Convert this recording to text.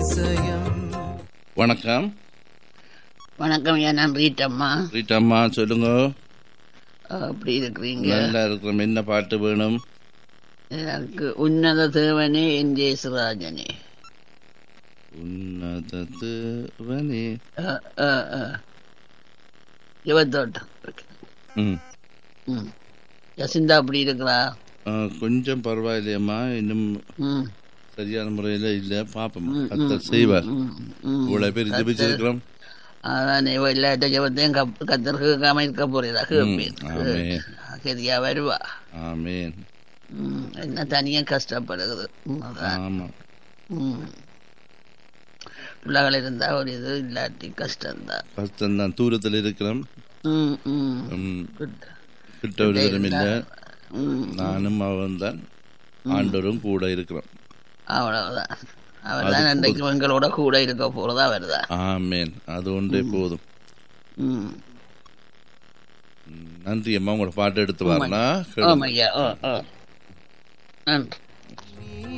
அதிசயம் வணக்கம் வணக்கம் ஐயா நான் ரீட்டம்மா ரீட்டாம்மா சொல்லுங்க அப்படி இருக்கிறீங்க நல்லா இருக்கிறோம் என்ன பாட்டு வேணும் எனக்கு உன்னத தேவனே என் ஜெயசுராஜனே உன்னதவனே யுவத்தோட்டம் ம் ம் யசிந்தா அப்படி இருக்கிறா ஆ, கொஞ்சம் பரவாயில்லையம்மா இன்னும் ம் சரியான முறையில் இல்லை பார்ப்போம் கத்தர் செய்வார் ம், ம் இவ்வளோ பேர் ஜெபிச்சிருக்கிறோம் அதான் இவ எல்லாட்ட ஜபத்தையும் கப் கத்தர் கேட்காம இருக்க போறதா கேட்பேன் ஆமென். சரியா வருவா ஆமேன் ம், என்ன தனியா கஷ்டப்படுகிறது ம், அதான் ஆமாம் ம். பிள்ளைகள் இருந்தா ஒரு இது இல்லாட்டி கஷ்டம்தான் கஷ்டம்தான் தூரத்தில் இருக்கிறோம் ம் ம் ம், Good. கிட்ட விடுதலும் இல்லை ம் நானும் அவன் தான் ஆண்டவரும் கூட இருக்கிறோம் அவ்வளவுதான் அவர் தான் இன்றைக்கு எங்களோட கூட இருக்க போறதா வருதா ஆமேன் அது ஒன்றே போதும் ம் ம், நன்றி அம்மா உங்களோட பாட்டு எடுத்து வரலாம் ஆமாய்யா ஓ ஓ நன்றி